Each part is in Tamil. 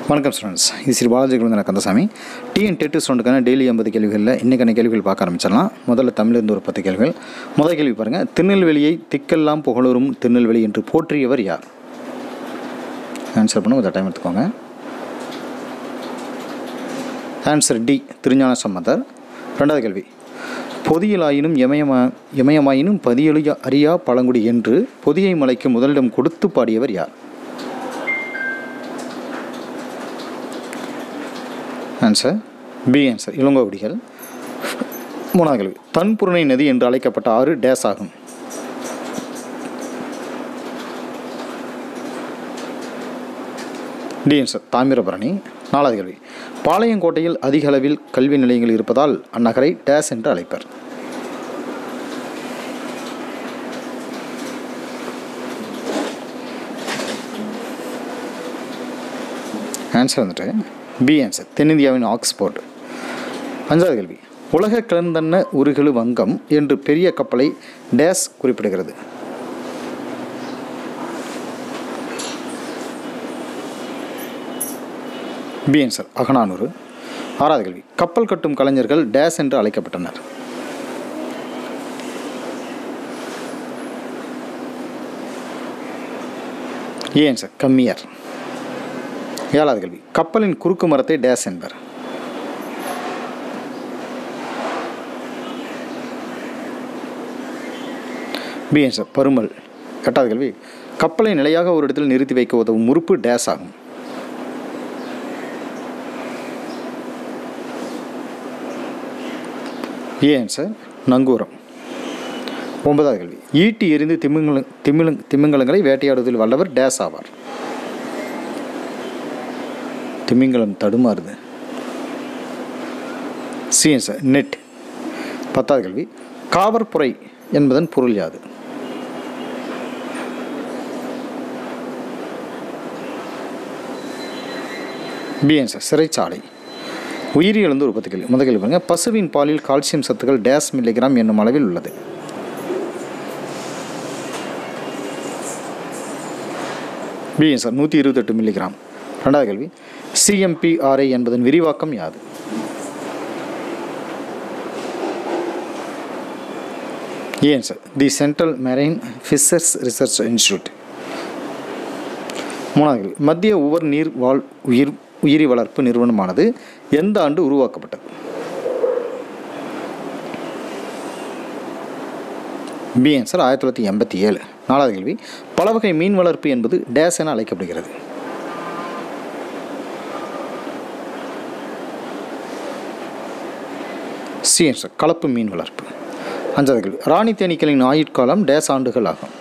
வணக்கம் ஸ்டூடெண்ட்ஸ் இது ஸ்ரீ பாலாஜி குழந்தை கந்தசாமி டிஎன் டெட்டு ஸ்டூடெண்ட்டுக்கான டெய்லி ஐம்பது கேள்விகளில் இன்றைக்கான கேள்விகள் பார்க்க ஆரம்பிச்சிடலாம் முதல்ல தமிழிலிருந்து ஒரு பத்து கேள்விகள் முதல் கேள்வி பாருங்கள் திருநெல்வேலியை திக்கெல்லாம் புகழூரும் திருநெல்வேலி என்று போற்றியவர் யார் ஆன்சர் பண்ண கொஞ்சம் டைம் எடுத்துக்கோங்க ஆன்சர் டி திருஞான சம்பந்தர் ரெண்டாவது கேள்வி பொதியலாயினும் இமயமா இமயமாயினும் பதியொலிய அறியா பழங்குடி என்று பொதியை மலைக்கு முதலிடம் கொடுத்து பாடியவர் யார் ஆன்சர் பி ஆன்சர் இளங்கோவடிகள் மூணாவது கேள்வி தன்புரணை நதி என்று அழைக்கப்பட்ட ஆறு டேஸ் ஆகும் டி ஆன்சர் தாமிரபரணி நாலாவது கேள்வி பாளையங்கோட்டையில் அதிக அளவில் கல்வி நிலையங்கள் இருப்பதால் அந்நகரை டேஸ் என்று அழைப்பர் ஆன்சர் வந்துட்டு பி ஆன்சர் தென்னிந்தியாவின் ஆக்ஸ்போர்ட் அஞ்சாவது கேள்வி உலக கிளந்தன்ன உருகெழு வங்கம் என்று பெரிய கப்பலை டேஸ் குறிப்பிடுகிறது பி ஆன்சர் அகனானூறு ஆறாவது கேள்வி கப்பல் கட்டும் கலைஞர்கள் டேஸ் என்று அழைக்கப்பட்டனர் ஏ ஆன்சர் கம்மியர் ஏழாவது கேள்வி கப்பலின் குறுக்கு மரத்தை டேஸ் என்பர் பி ஆன்சர் பருமல் எட்டாவது கேள்வி கப்பலை நிலையாக ஒரு இடத்தில் நிறுத்தி வைக்க உதவும் முறுப்பு டேஸ் ஆகும் ஏ ஆன்சர் நங்கூரம் ஒன்பதாவது கேள்வி ஈட்டி எறிந்து திமிங்கல திமிழங் திமிங்கலங்களை வேட்டையாடுவதில் வல்லவர் டேஸ் ஆவார் திமிங்கலம் தடுமாறுது சி ஆன்சர் நெட் பத்தாவது கேள்வி காவற்புரை என்பதன் பொருள் யாது பி ஆன்சர் சிறைச்சாலை உயிரியல் ஒரு பத்து கேள்வி முதல் கேள்வி பாருங்க பசுவின் பாலில் கால்சியம் சத்துக்கள் டேஸ் மில்லிகிராம் என்னும் அளவில் உள்ளது பி ஆன்சர் நூற்றி இருபத்தெட்டு மில்லிகிராம் ரெண்டாவது கேள்வி சிஎம்பிஆர்ஐ என்பதன் விரிவாக்கம் யாது ஏன் sir the central marine fishers research institute மூணாவது கேள்வி மத்திய உவர் நீர் வாழ் உயிர் உயிரி வளர்ப்பு நிறுவனமானது எந்த ஆண்டு உருவாக்கப்பட்டது பி ஆன்சர் ஆயிரத்தி தொள்ளாயிரத்தி எண்பத்தி ஏழு நாலாவது கேள்வி பல வகை மீன் வளர்ப்பு என்பது டேஸ் என அழைக்கப்படுகிறது சி ஆன்சர் கலப்பு மீன் வளர்ப்பு அஞ்சாவது கேள்வி ராணி தேனீக்களின் ஆயுட்காலம் டேஸ் ஆண்டுகள் ஆகும்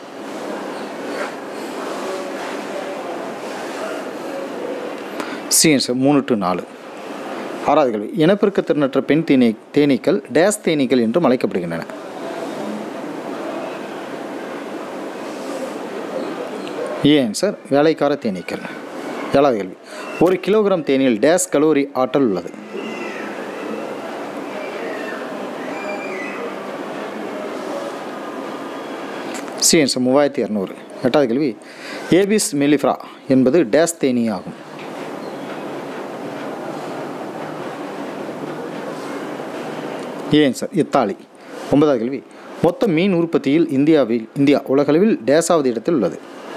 சி ஆன்சர் மூணு டு நாலு ஆறாவது கேள்வி இனப்பெருக்க திறனற்ற பெண் தேனீ தேனீக்கள் டேஸ் தேனீக்கள் என்றும் அழைக்கப்படுகின்றன ஏ ஆன்சர் வேலைக்கார தேனீக்கள் ஏழாவது கேள்வி ஒரு கிலோகிராம் தேனியில் டேஸ் கலோரி ஆற்றல் உள்ளது சி ஆன்சர் மூவாயிரத்தி இரநூறு எட்டாவது கேள்வி ஏபிஸ் மெலிஃப்ரா என்பது டேஸ் தேனி ஆகும் ஏ ஆன்சர் இத்தாலி ஒன்பதாவது கேள்வி மொத்த மீன் உற்பத்தியில் இந்தியாவில் இந்தியா உலகளவில் டேஸாவது இடத்தில் உள்ளது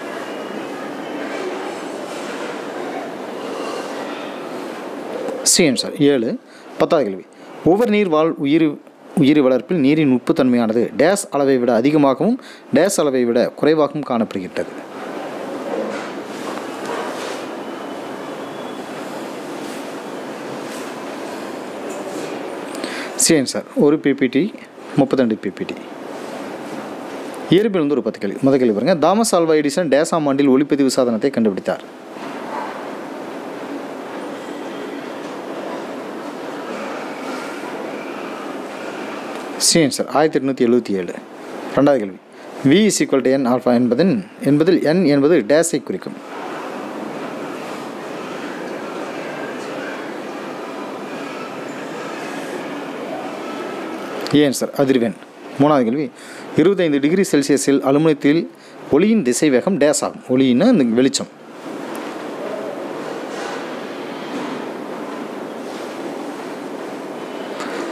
சி ஆன்சர் ஏழு பத்தாவது கேள்வி ஒவ்வொரு நீர் வாழ் உயிர் உயிரி வளர்ப்பில் நீரின் உப்புத்தன்மையானது டேஸ் அளவை விட அதிகமாகவும் டேஸ் அளவை விட குறைவாகவும் காணப்படுகின்றது சேம் சார் ஒரு பிபிடி முப்பத்திரெண்டு பிபிடி இயற்பியல் வந்து ஒரு பத்து கேள்வி முதல் கேள்வி பாருங்க தாமஸ் ஆல்வா எடிசன் டேசாம் ஆண்டில் ஒளிப்பதிவு சாதனத்தை கண்டுபிடித்தார் சி ஆன்சர் ஆயிரத்தி எட்நூற்றி எழுபத்தி ஏழு ரெண்டாவது கேள்வி V is equal to N alpha என்பதன் என்பதில் என் என்பது டேஸை குறிக்கும் ஏ ஆன்சர் அதிர்வெண் மூணாவது கேள்வி இருபத்தைந்து டிகிரி செல்சியஸில் அலுமினியத்தில் ஒளியின் திசை வேகம் டேஸ் ஆகும் ஒளின்னா இந்த வெளிச்சம்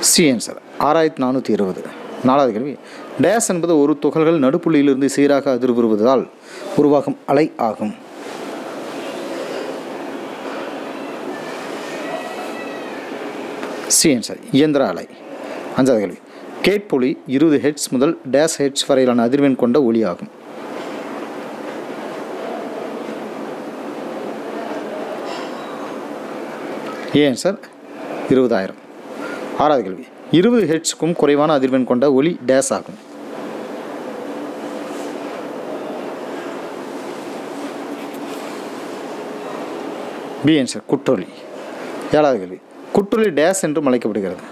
சி ஆன்சர் ஆறாயிரத்தி நானூற்றி இருபது நாலாவது கேள்வி டேஸ் என்பது ஒரு துகள்கள் நடுப்புள்ளியிலிருந்து சீராக அதிர்வுறுவதால் உருவாகும் அலை ஆகும் சி ஆன்சர் இயந்திர அலை அஞ்சாவது கேள்வி கேட்பொலி இருபது ஹெட்ஸ் முதல் டேஸ் ஹெட்ஸ் வரையிலான அதிர்வெண் கொண்ட ஒலி ஆகும் ஏன் சார் இருபதாயிரம் ஆறாவது கேள்வி இருபது ஹெட்ஸுக்கும் குறைவான அதிர்வெண் கொண்ட ஒலி டேஸ் ஆகும் பி ஆன்சர் குற்றொலி ஏழாவது கேள்வி குற்றொலி டேஸ் என்றும் அழைக்கப்படுகிறது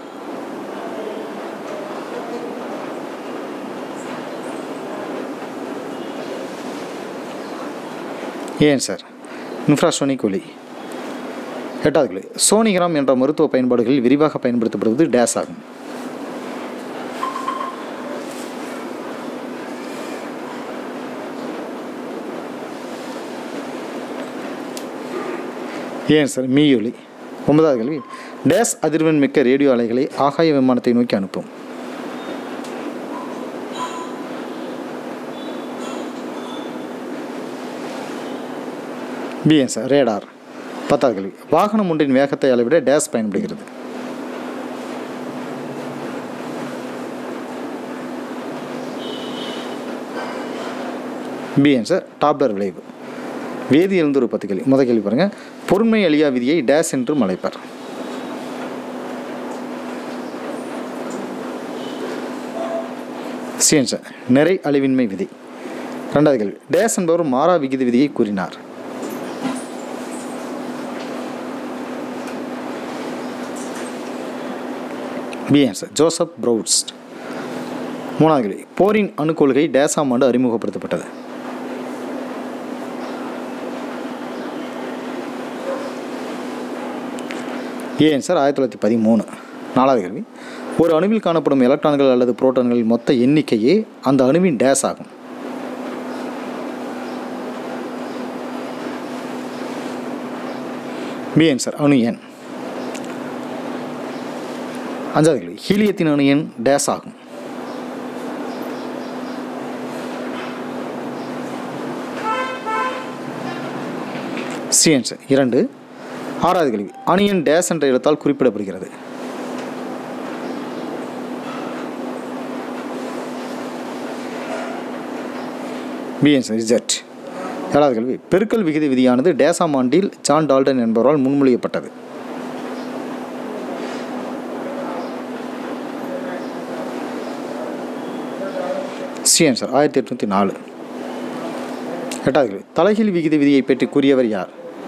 ஏன் சார் இன்ஃப்ராசோனிக் ஒலி எட்டாவது கேள்வி சோனிகிராம் என்ற மருத்துவ பயன்பாடுகளில் விரிவாக பயன்படுத்தப்படுவது டேஸ் ஆகும் ஏன் சார் மீயொலி ஒன்பதாவது கேள்வி டேஸ் அதிர்வெண் மிக்க ரேடியோ அலைகளை ஆகாய விமானத்தை நோக்கி அனுப்பும் பிஎன் சார் ரேடார் பத்தாவது கேள்வி வாகனம் ஒன்றின் வேகத்தை அளவிட டேஸ் பயன்படுகிறது பிஎன் சார் டாப்லர் விளைவு வேதியியல் ஒரு பத்து கேள்வி முதல் கேள்வி பாருங்கள் பொருண்மை அழியா விதியை டேஸ் என்றும் அழைப்பார் சிஎன் சார் நிறை அழிவின்மை விதி ரெண்டாவது கேள்வி டேஸ் என்பவர் மாறா விகித விதியை கூறினார் பி ஆன்சர் ஜோசப் ப்ரௌட்ஸ்ட் மூணாவது கேள்வி போரின் அணுக்கொள்கை டேசாம் ஆண்டு அறிமுகப்படுத்தப்பட்டது ஏ ஆன்சர் ஆயிரத்தி தொள்ளாயிரத்தி பதிமூணு நாலாவது கேள்வி ஒரு அணுவில் காணப்படும் எலக்ட்ரான்கள் அல்லது புரோட்டான்களின் மொத்த எண்ணிக்கையே அந்த அணுவின் டேஸ் ஆகும் பி ஆன்சர் அணு எண் அஞ்சாவது கேள்வி ஹீலியத்தின் அணு எண் டேஸ் ஆகும் சி ஆன்சர் இரண்டு ஆறாவது கேள்வி அணியன் டேஸ் என்ற இடத்தால் குறிப்பிடப்படுகிறது பி ஆன்சர் இஜெட் ஏழாவது கேள்வி பெருக்கல் விகித விதியானது டேசாம் ஆண்டில் ஜான் டால்டன் என்பவரால் முன்மொழியப்பட்டது சி ஆன்சர் ஆயிரத்தி எட்நூற்றி நாலு எட்டாவது கேள்வி தலைகீழ் விகித விதியை பற்றி கூறியவர் யார்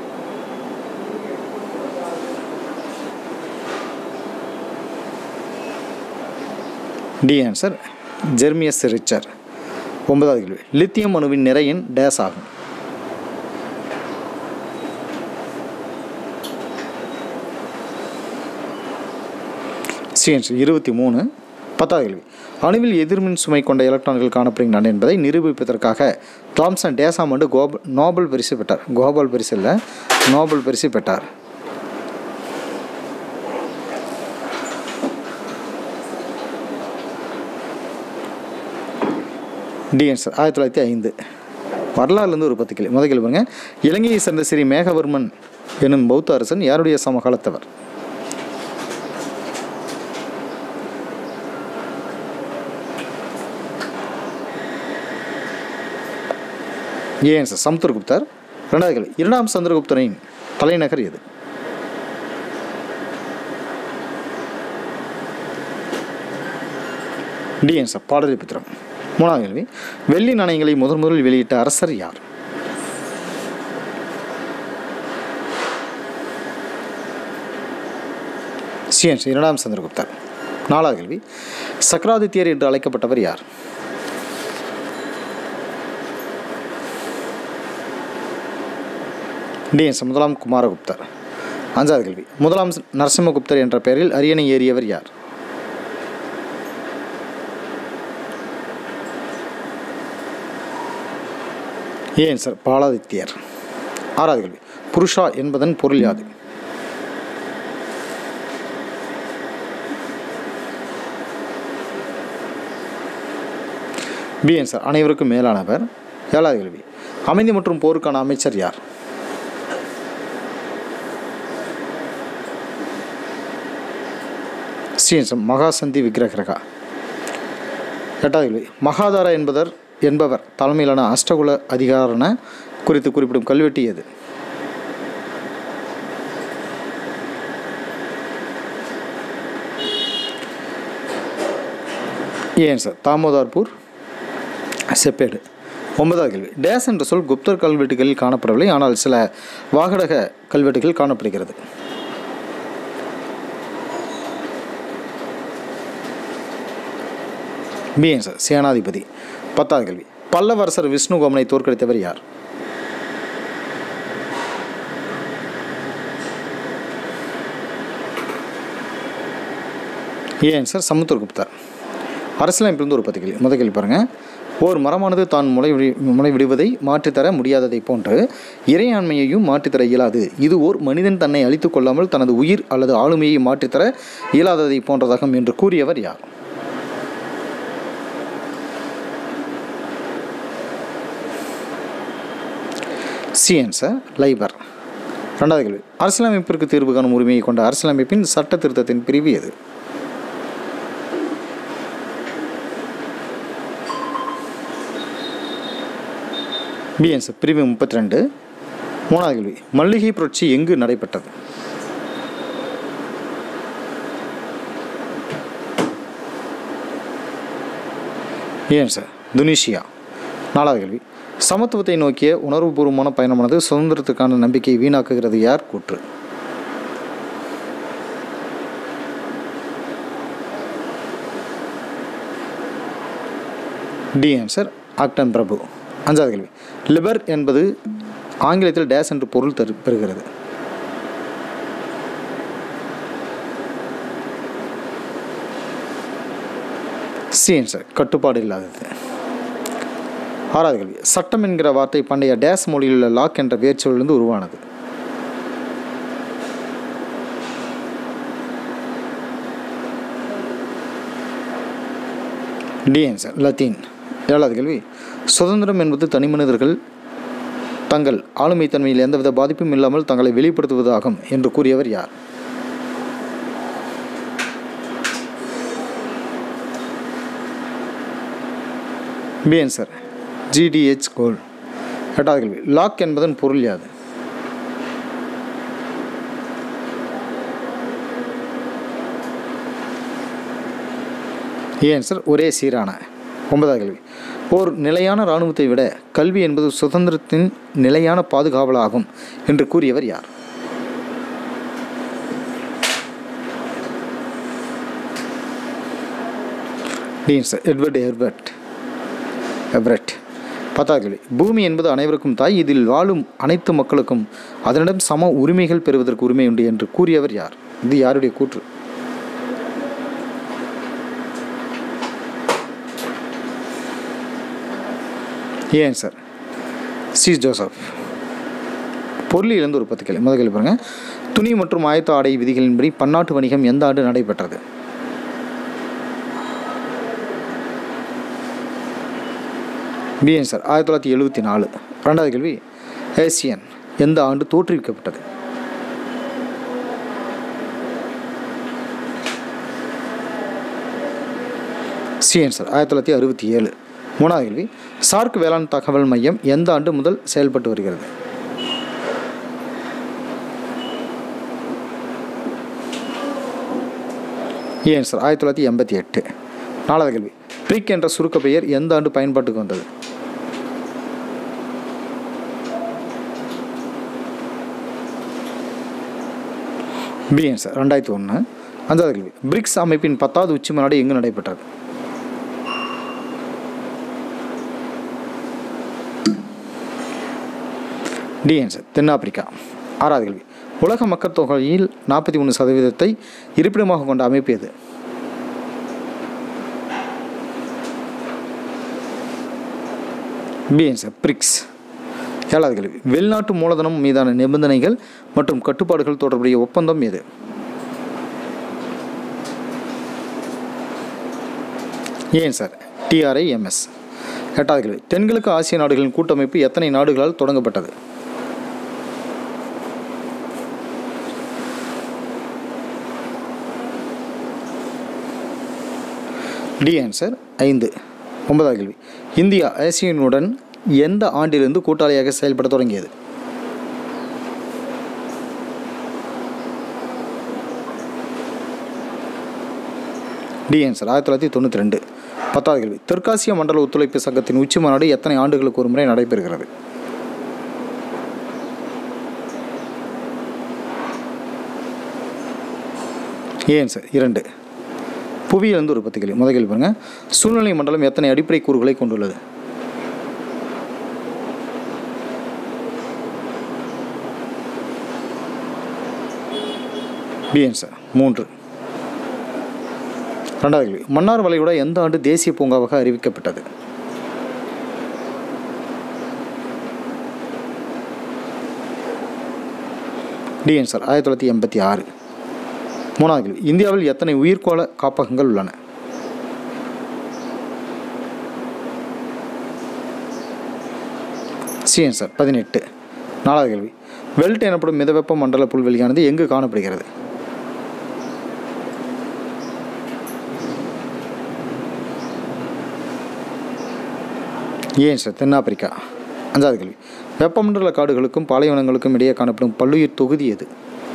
டி ஆன்சர் ஜெர்மியஸ் ரிச்சர் ஒன்பதாவது கேள்வி லித்தியம் அணுவின் நிறையின் டேஸ் ஆகும் சி ஆன்சர் இருபத்தி மூணு பத்தாவது கேள்வி அணுவில் எதிர்மின் சுமை கொண்ட எலக்ட்ரான்கள் காணப்படுகின்றன என்பதை நிரூபிப்பதற்காக தாம்சன் டேசாம் ஆண்டு கோபல் நோபல் பரிசு பெற்றார் கோபல் பரிசு இல்லை நோபல் பரிசு பெற்றார் டி ஆன்சர் ஆயிரத்தி தொள்ளாயிரத்தி ஐந்து வரலாறுலேருந்து ஒரு பத்து கேள்வி முதல் கேள்வி பாருங்க இலங்கையை சேர்ந்த ஸ்ரீ மேகவர்மன் எனும் பௌத்த அரசன் யாருடைய சமகாலத்தவர் ஏன் சார் சமுத்திரகுப்தர் ரெண்டாவது கேள்வி இரண்டாம் சந்திரகுப்தனின் தலைநகர் எது டி ஆன்சர் பாடலிபுத்திரம் மூணாவது கேள்வி வெள்ளி நாணயங்களை முதன் முதலில் வெளியிட்ட அரசர் யார் சிஎன்ஸ் இரண்டாம் சந்திரகுப்தர் நாலாவது கேள்வி சக்கராதித்யர் என்று அழைக்கப்பட்டவர் யார் டிஎன்ஸ் முதலாம் குமாரகுப்தர் அஞ்சாவது கேள்வி முதலாம் நரசிம்மகுப்தர் என்ற பெயரில் அரியணை ஏறியவர் யார் ஏன் சார் பாலாதித்யர் ஆறாவது கேள்வி புருஷா என்பதன் பொருள் யாது பிஎன் சார் அனைவருக்கும் மேலானவர் ஏழாவது கேள்வி அமைதி மற்றும் போருக்கான அமைச்சர் யார் ஸ்ரீஎன்சம் மகாசந்தி விக்கிரகரகா எட்டாவது கேள்வி மகாதாரா என்பதர் என்பவர் தலைமையிலான அஷ்டகுல அதிகாரன குறித்து குறிப்பிடும் கல்வெட்டு எது ஏன் சார் தாமோதார்பூர் செப்பேடு ஒன்பதாவது கேள்வி டேஸ் என்ற சொல் குப்தர் கல்வெட்டுகளில் காணப்படவில்லை ஆனால் சில வாகடக கல்வெட்டுகள் காணப்படுகிறது பிஎன் சார் சேனாதிபதி பத்தாவது கேள்வி பல்லவரசர் விஷ்ணுகோமனை தோற்கடித்தவர் யார் ஏன் சார் சமுத்திரகுப்தர் அரசியலமைப்பிலிருந்து ஒரு பத்து கேள்வி முதல் கேள்வி பாருங்கள் ஓர் மரமானது தான் முளை விடி முளை விடுவதை மாற்றித்தர முடியாததை போன்று இறையாண்மையையும் மாற்றித்தர இயலாது இது ஓர் மனிதன் தன்னை அழித்துக் கொள்ளாமல் தனது உயிர் அல்லது ஆளுமையை மாற்றித்தர இயலாததை போன்றதாகும் என்று கூறியவர் யார் சிஎன்ஸ லைபர் ரெண்டாவது கேள்வி அரசியலமைப்பிற்கு தீர்வு காணும் உரிமையை கொண்ட அரசியலமைப்பின் சட்ட திருத்தத்தின் பிரிவு எது பிஎன்ஸ் பிரிவு முப்பத்தி ரெண்டு மூணாவது கேள்வி மல்லிகை புரட்சி எங்கு நடைபெற்றது ஏன் சார் துனிஷியா நாலாவது கேள்வி சமத்துவத்தை நோக்கிய உணர்வுபூர்வமான பயணமானது சுதந்திரத்துக்கான நம்பிக்கையை வீணாக்குகிறது யார் கூற்று டி ஆன்சர் ஆக்டன் பிரபு அஞ்சாவது கேள்வி லிபர் என்பது ஆங்கிலத்தில் டேஸ் என்று பொருள் தரு பெறுகிறது சி ஆன்சர் கட்டுப்பாடு இல்லாதது ஆறாவது கேள்வி சட்டம் என்கிற வார்த்தை பண்டைய டேஸ் மொழியில் உள்ள லாக் என்ற வேர்ச்சொலிலிருந்து உருவானது டி ஆன்சர் லத்தீன் ஏழாவது கேள்வி சுதந்திரம் என்பது தனிமனிதர்கள் தங்கள் ஆளுமை தன்மையில் எந்தவித பாதிப்பும் இல்லாமல் தங்களை வெளிப்படுத்துவதாகும் என்று கூறியவர் யார் பி ஆன்சர் ஜிடிஹெச் கோல் எட்டாவது கேள்வி லாக் என்பதன் பொருள் யாது ஏ ஆன்சர் ஒரே சீரான ஒன்பதாவது கேள்வி ஓர் நிலையான இராணுவத்தை விட கல்வி என்பது சுதந்திரத்தின் நிலையான பாதுகாவலாகும் என்று கூறியவர் யார் டீன்ஸ் எட்வர்ட் எர்பர்ட் எவரெட் பத்தாவது கேள்வி பூமி என்பது அனைவருக்கும் தாய் இதில் வாழும் அனைத்து மக்களுக்கும் அதனிடம் சம உரிமைகள் பெறுவதற்கு உரிமை உண்டு என்று கூறியவர் யார் இது யாருடைய கூற்று ஏன் சார் சி ஜோசப் பொருளிலிருந்து ஒரு பத்து கேள்வி முதல் கேள்வி பாருங்கள் துணி மற்றும் ஆயத்த ஆடை விதிகளின்படி பன்னாட்டு வணிகம் எந்த ஆண்டு நடைபெற்றது பிஎன் சார் ஆயிரத்தி தொள்ளாயிரத்தி எழுபத்தி நாலு ரெண்டாவது கேள்வி ஏசியன் எந்த ஆண்டு தோற்றுவிக்கப்பட்டது சிஎன் சார் ஆயிரத்தி தொள்ளாயிரத்தி அறுபத்தி ஏழு மூணாவது கேள்வி சார்க் வேளாண் தகவல் மையம் எந்த ஆண்டு முதல் செயல்பட்டு வருகிறது ஏன் சார் ஆயிரத்தி தொள்ளாயிரத்தி எண்பத்தி எட்டு நாலாவது கேள்வி பிரிக் என்ற சுருக்க பெயர் எந்த ஆண்டு பயன்பாட்டுக்கு வந்தது பிஎன் சார் ரெண்டாயிரத்தி ஒன்று அஞ்சாவது கேள்வி பிரிக்ஸ் அமைப்பின் பத்தாவது உச்சி மாநாடு எங்கு நடைபெற்றது டி ஆன்சர் தென்னாப்பிரிக்கா ஆறாவது கேள்வி உலக மக்கள் தொகையில் நாற்பத்தி மூணு சதவீதத்தை இருப்பிடமாக கொண்ட அமைப்பு எது பி ஆன்சர் பிரிக்ஸ் ஏழாவது கேள்வி வெளிநாட்டு மூலதனம் மீதான நிபந்தனைகள் மற்றும் கட்டுப்பாடுகள் தொடர்புடைய ஒப்பந்தம் எது ஏன் சார் டிஆர்ஐஎம்எஸ் எட்டாவது கேள்வி தென்கிழக்கு ஆசிய நாடுகளின் கூட்டமைப்பு எத்தனை நாடுகளால் தொடங்கப்பட்டது டி ஆன்சர் ஐந்து ஒன்பதாவது கேள்வி இந்தியா ஆசியனுடன் எந்த ஆண்டிலிருந்து கூட்டாளியாக செயல்பட தொடங்கியது டி ஆன்சர் ஆயிரத்தி தொள்ளாயிரத்தி தொண்ணூற்றி ரெண்டு பத்தாவது கேள்வி தெற்காசிய மண்டல ஒத்துழைப்பு சங்கத்தின் உச்சி மாநாடு எத்தனை ஆண்டுகளுக்கு ஒரு முறை நடைபெறுகிறது ஏன் சார் இரண்டு புவியிலிருந்து ஒரு பத்து கேள்வி முதல் கேள்வி பாருங்க சூழ்நிலை மண்டலம் எத்தனை அடிப்படை கூறுகளை கொண்டுள்ளது பி ஆன்சர் மூன்று ரெண்டாவது கேள்வி மன்னார் வளைகுடா எந்த ஆண்டு தேசிய பூங்காவாக அறிவிக்கப்பட்டது டி ஆன்சர் ஆயிரத்தி தொள்ளாயிரத்தி எண்பத்தி ஆறு மூணாவது கேள்வி இந்தியாவில் எத்தனை உயிர்கோள காப்பகங்கள் உள்ளன சி ஆன்சர் பதினெட்டு நாலாவது கேள்வி வெல்ட் எனப்படும் மிதவெப்ப மண்டல புல்வெளியானது எங்கு காணப்படுகிறது ஏன் சார் தென்னாப்பிரிக்கா அஞ்சாவது கேள்வி வெப்பமண்டல காடுகளுக்கும் பாலைவனங்களுக்கும் இடையே காணப்படும் பல்லுயிர் தொகுதி எது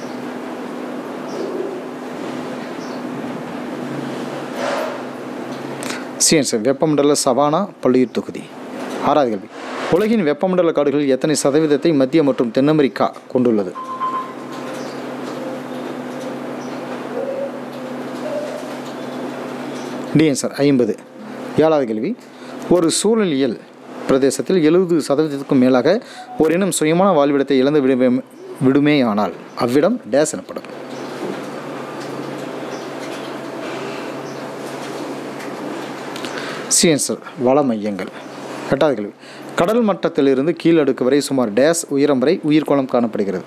சரி சார் வெப்பமண்டல சவானா பல்லுயிர் தொகுதி ஆறாவது கேள்வி உலகின் வெப்பமண்டல காடுகளில் எத்தனை சதவீதத்தை மத்திய மற்றும் தென் அமெரிக்கா கொண்டுள்ளது டிஎன் சார் ஐம்பது ஏழாவது கேள்வி ஒரு சூழலியல் பிரதேசத்தில் எழுபது சதவீதத்துக்கும் மேலாக ஒரு இனம் சுயமான வாழ்விடத்தை இழந்து விடுமே விடுமேயானால் அவ்விடம் டேஸ் எனப்படும் சிஎன்சர் வள மையங்கள் எட்டாவது கேள்வி கடல் மட்டத்திலிருந்து கீழடுக்கு வரை சுமார் டேஸ் உயரம் வரை உயிர்கோளம் காணப்படுகிறது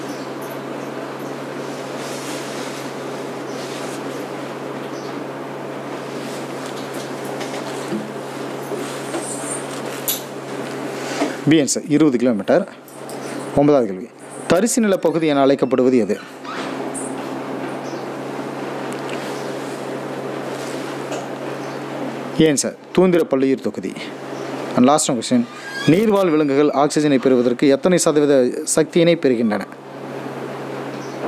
பிஎன்ஸ் இருபது கிலோமீட்டர் ஒன்பதாவது கேள்வி தரிசு நிலப்பகுதி என அழைக்கப்படுவது எது ஏன் சார் தூந்திர பள்ளியூர் தொகுதி அண்ட் லாஸ்ட் கொஸ்டின் நீர்வாழ் விலங்குகள் ஆக்சிஜனை பெறுவதற்கு எத்தனை சதவீத சக்தியினை பெறுகின்றன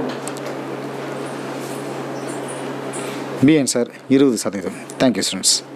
பி சார் இருபது சதவீதம் தேங்க்யூ ஸ்டூடெண்ட்ஸ்